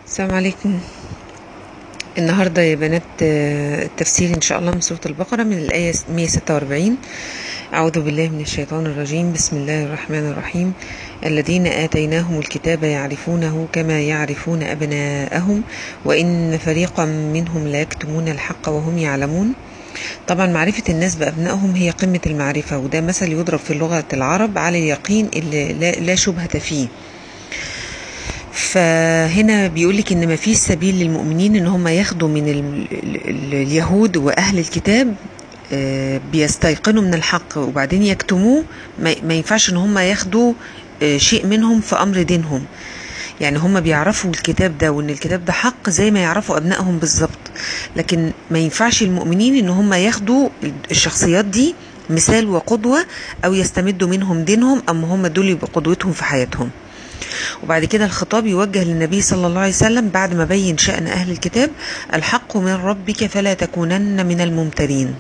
السلام عليكم النهاردة يا بنات آه، التفسير إن شاء الله من سورة البقرة من الآية 146 أعوذ بالله من الشيطان الرجيم بسم الله الرحمن الرحيم الذين آتيناهم الكتاب يعرفونه كما يعرفون أبناءهم وإن فريقا منهم لا يكتمون الحق وهم يعلمون طبعا معرفة الناس بأبنائهم هي قمة المعرفة وده مثل يضرب في لغة العرب على اليقين اللي لا, لا شبهة فيه فهنا بيقول لك ان ما فيش سبيل للمؤمنين ان هم ياخدوا من ال ال اليهود واهل الكتاب آه، بيستيقنوا من الحق وبعدين يكتموه ما ما ينفعش ان هم ياخدوا آه، شيء منهم في امر دينهم يعني هم بيعرفوا الكتاب ده وان الكتاب ده حق زي ما يعرفوا ابنائهم بالظبط لكن ما ينفعش المؤمنين ان هم ياخدوا الشخصيات دي مثال وقدوة او يستمدوا منهم دينهم اما هم دول يبقوا قدوتهم في حياتهم وبعد كده الخطاب يوجه للنبي صلى الله عليه وسلم بعد ما بين شأن أهل الكتاب الحق من ربك فلا تكونن من الممترين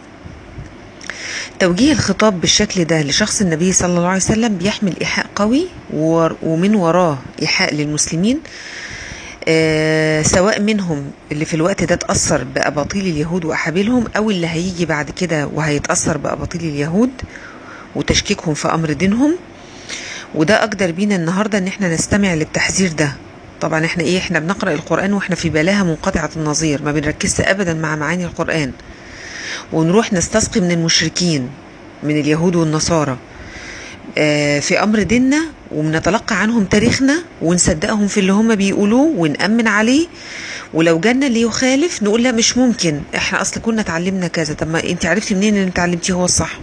توجيه الخطاب بالشكل ده لشخص النبي صلى الله عليه وسلم بيحمل إيحاء قوي ور- ومن وراه إيحاء للمسلمين آه، سواء منهم اللي في الوقت ده اتأثر بأباطيل اليهود وأحابيلهم أو اللي هيجي بعد كده وهيتأثر بأباطيل اليهود وتشكيكهم في أمر دينهم وده اقدر بينا النهارده ان احنا نستمع للتحذير ده طبعا احنا ايه احنا بنقرا القران واحنا في بلاها منقطعه النظير ما بنركزش ابدا مع معاني القران ونروح نستسقي من المشركين من اليهود والنصارى آه، في امر ديننا وبنتلقى عنهم تاريخنا ونصدقهم في اللي هم بيقولوه ونأمن عليه ولو جالنا اللي يخالف نقول لا مش ممكن احنا اصل كنا اتعلمنا كذا طب ما انت عرفتي منين ان انت اتعلمتيه هو الصح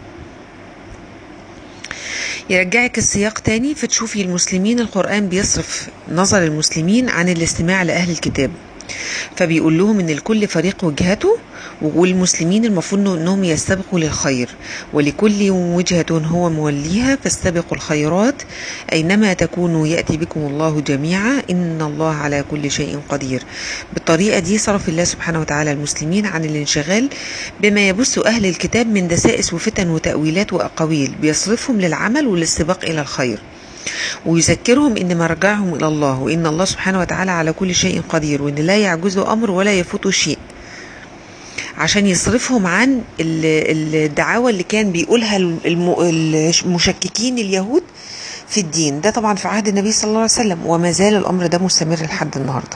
يرجعك السياق تاني فتشوفي المسلمين القرآن بيصرف نظر المسلمين عن الاستماع لأهل الكتاب فبيقول لهم ان لكل فريق وجهته والمسلمين المفروض انهم يستبقوا للخير ولكل وجهة هو موليها فاستبقوا الخيرات اينما تكونوا ياتي بكم الله جميعا ان الله على كل شيء قدير بالطريقه دي صرف الله سبحانه وتعالى المسلمين عن الانشغال بما يبث اهل الكتاب من دسائس وفتن وتاويلات واقاويل بيصرفهم للعمل والاستباق الى الخير ويذكرهم ان مرجعهم الى الله وان الله سبحانه وتعالى على كل شيء قدير وان لا يعجزه امر ولا يفوته شيء عشان يصرفهم عن ال- الدعاوى اللي كان بيقولها الم- المشككين اليهود في الدين ده طبعا في عهد النبي صلى الله عليه وسلم وما زال الامر ده مستمر لحد النهارده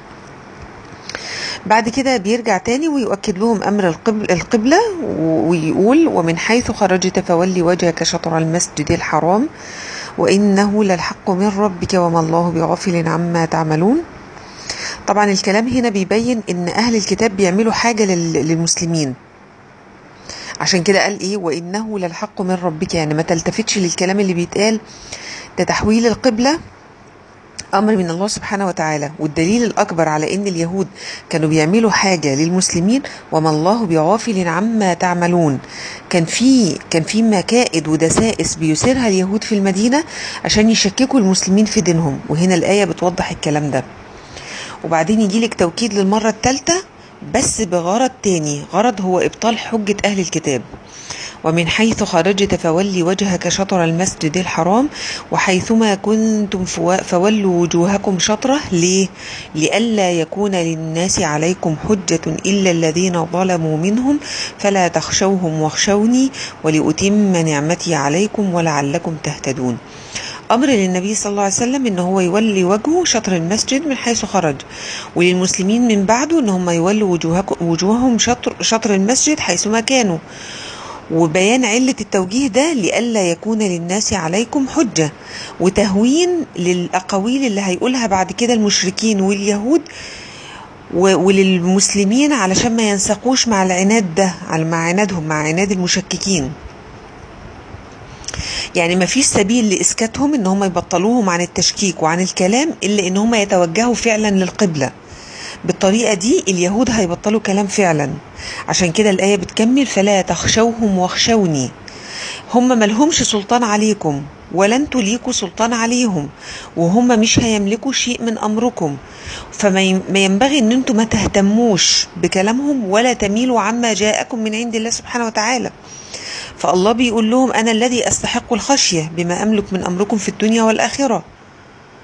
بعد كده بيرجع تاني ويؤكد لهم امر القبل القبله ويقول ومن حيث خرجت فولي وجهك شطر المسجد الحرام وانه للحق من ربك وما الله بغافل عما تعملون طبعا الكلام هنا بيبين ان اهل الكتاب بيعملوا حاجه لل- للمسلمين عشان كده قال ايه وانه للحق من ربك يعني ما تلتفتش للكلام اللي بيتقال ده تحويل القبله امر من الله سبحانه وتعالى والدليل الاكبر على ان اليهود كانوا بيعملوا حاجه للمسلمين وما الله بغافل عما تعملون كان في كان في مكائد ودسائس بيثيرها اليهود في المدينه عشان يشككوا المسلمين في دينهم وهنا الايه بتوضح الكلام ده وبعدين يجي لك توكيد للمرة الثالثة بس بغرض تاني غرض هو إبطال حجة أهل الكتاب ومن حيث خرجت فولي وجهك شطر المسجد الحرام وحيثما كنتم فوا- فولوا وجوهكم شطره ليه؟ لئلا يكون للناس عليكم حجة إلا الذين ظلموا منهم فلا تخشوهم واخشوني ولأتم نعمتي عليكم ولعلكم تهتدون امر للنبي صلى الله عليه وسلم ان هو يولي وجهه شطر المسجد من حيث خرج وللمسلمين من بعده ان هم يولوا وجوهك- وجوههم شطر شطر المسجد حيثما كانوا وبيان علة التوجيه ده لئلا يكون للناس عليكم حجة وتهوين للأقاويل اللي هيقولها بعد كده المشركين واليهود و- وللمسلمين علشان ما ينسقوش مع العناد ده على مع عنادهم مع عناد المشككين يعني ما فيش سبيل لإسكاتهم إن هم يبطلوهم عن التشكيك وعن الكلام إلا إن هم يتوجهوا فعلا للقبلة بالطريقة دي اليهود هيبطلوا كلام فعلا عشان كده الآية بتكمل فلا تخشوهم واخشوني هم ملهمش سلطان عليكم ولا انتوا ليكوا سلطان عليهم وهم مش هيملكوا شيء من امركم فما ين- ما ينبغي ان انتوا ما تهتموش بكلامهم ولا تميلوا عما جاءكم من عند الله سبحانه وتعالى فالله بيقول لهم انا الذي استحق الخشيه بما املك من امركم في الدنيا والاخره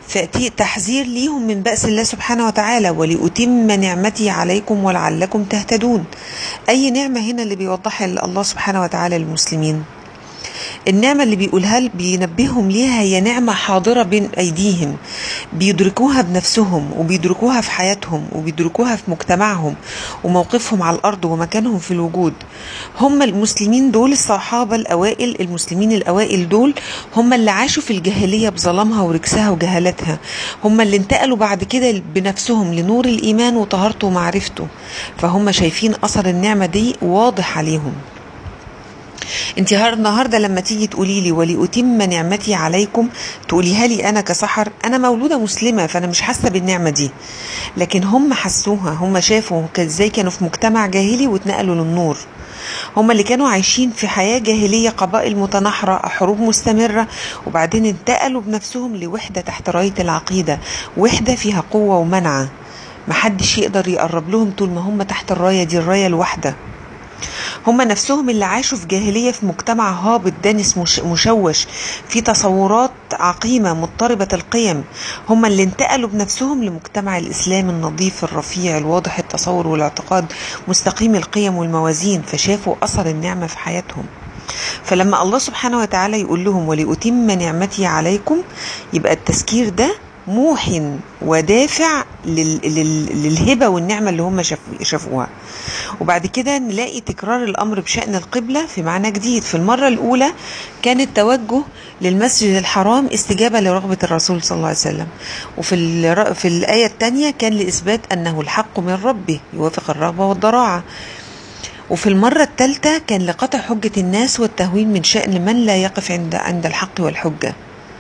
فأتي تحذير ليهم من بأس الله سبحانه وتعالى ولأتم نعمتي عليكم ولعلكم تهتدون أي نعمة هنا اللي بيوضحها الله سبحانه وتعالى للمسلمين النعمة اللي بيقولها بينبههم ليها هي نعمة حاضرة بين أيديهم بيدركوها بنفسهم وبيدركوها في حياتهم وبيدركوها في مجتمعهم وموقفهم على الأرض ومكانهم في الوجود هم المسلمين دول الصحابة الأوائل المسلمين الأوائل دول هم اللي عاشوا في الجاهلية بظلامها وركسها وجهالتها هم اللي انتقلوا بعد كده بنفسهم لنور الإيمان وطهارته ومعرفته فهم شايفين أثر النعمة دي واضح عليهم انت النهارده لما تيجي تقولي لي ولأتم نعمتي عليكم تقوليها لي انا كسحر انا مولوده مسلمه فانا مش حاسه بالنعمه دي لكن هم حسوها هم شافوا ازاي كانوا في مجتمع جاهلي واتنقلوا للنور هم اللي كانوا عايشين في حياة جاهلية قبائل متناحرة حروب مستمرة وبعدين انتقلوا بنفسهم لوحدة تحت راية العقيدة وحدة فيها قوة ومنعة محدش يقدر يقرب لهم طول ما هم تحت الراية دي الراية الواحدة هم نفسهم اللي عاشوا في جاهلية في مجتمع هابط دانس مشوش في تصورات عقيمة مضطربة القيم هم اللي انتقلوا بنفسهم لمجتمع الإسلام النظيف الرفيع الواضح التصور والاعتقاد مستقيم القيم والموازين فشافوا أثر النعمة في حياتهم فلما الله سبحانه وتعالى يقول لهم ولأتم نعمتي عليكم يبقى التذكير ده موح ودافع للهبة والنعمة اللي هم شافوها وبعد كده نلاقي تكرار الأمر بشأن القبلة في معنى جديد في المرة الأولى كان التوجه للمسجد الحرام استجابة لرغبة الرسول صلى الله عليه وسلم وفي في الآية الثانية كان لإثبات أنه الحق من ربه يوافق الرغبة والضراعة وفي المرة الثالثة كان لقطع حجة الناس والتهوين من شأن من لا يقف عند عند الحق والحجة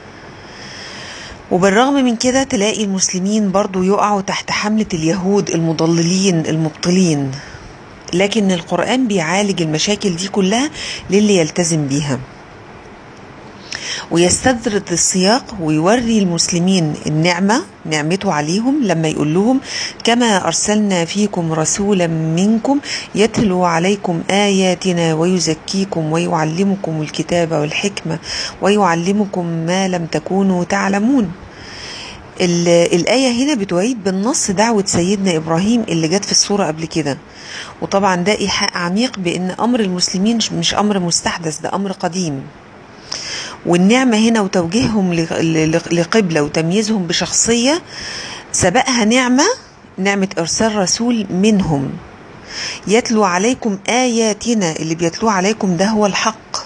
وبالرغم من كده تلاقي المسلمين برضو يقعوا تحت حملة اليهود المضللين المبطلين لكن القرآن بيعالج المشاكل دي كلها للي يلتزم بيها ويستدرد السياق ويوري المسلمين النعمة نعمته عليهم لما يقول لهم كما أرسلنا فيكم رسولا منكم يتلو عليكم آياتنا ويزكيكم ويعلمكم الكتاب والحكمة ويعلمكم ما لم تكونوا تعلمون الآية هنا بتعيد بالنص دعوة سيدنا إبراهيم اللي جت في الصورة قبل كده وطبعا ده إيحاء عميق بأن أمر المسلمين مش أمر مستحدث ده أمر قديم والنعمة هنا وتوجيههم لقبلة وتمييزهم بشخصية سبقها نعمة نعمة إرسال رسول منهم يتلو عليكم آياتنا اللي بيتلو عليكم ده هو الحق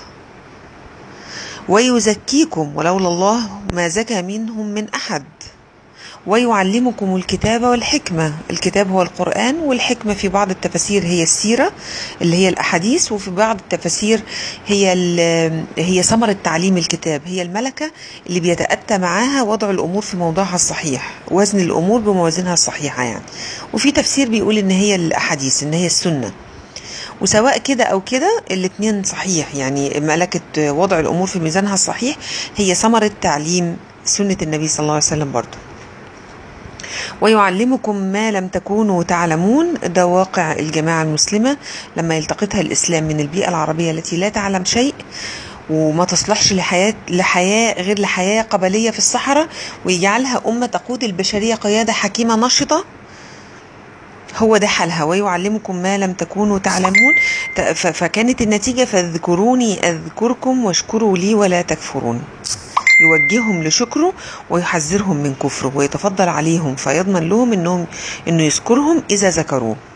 ويزكيكم ولولا الله ما زكى منهم من أحد ويعلمكم الكتاب والحكمة الكتاب هو القرآن والحكمة في بعض التفاسير هي السيرة اللي هي الأحاديث وفي بعض التفاسير هي هي ثمرة تعليم الكتاب هي الملكة اللي بيتأتى معاها وضع الأمور في موضعها الصحيح وزن الأمور بموازينها الصحيحة يعني وفي تفسير بيقول إن هي الأحاديث إن هي السنة وسواء كده او كده الاثنين صحيح يعني ملكة وضع الامور في ميزانها الصحيح هي ثمرة تعليم سنة النبي صلى الله عليه وسلم برضه ويعلمكم ما لم تكونوا تعلمون ده واقع الجماعة المسلمة لما يلتقطها الإسلام من البيئة العربية التي لا تعلم شيء وما تصلحش لحياة لحياة غير لحياة قبلية في الصحراء ويجعلها أمة تقود البشرية قيادة حكيمة نشطة هو ده حالها ويعلمكم ما لم تكونوا تعلمون فكانت النتيجة فاذكروني أذكركم واشكروا لي ولا تكفرون يوجههم لشكره ويحذرهم من كفره ويتفضل عليهم فيضمن لهم انهم انه يذكرهم اذا ذكروه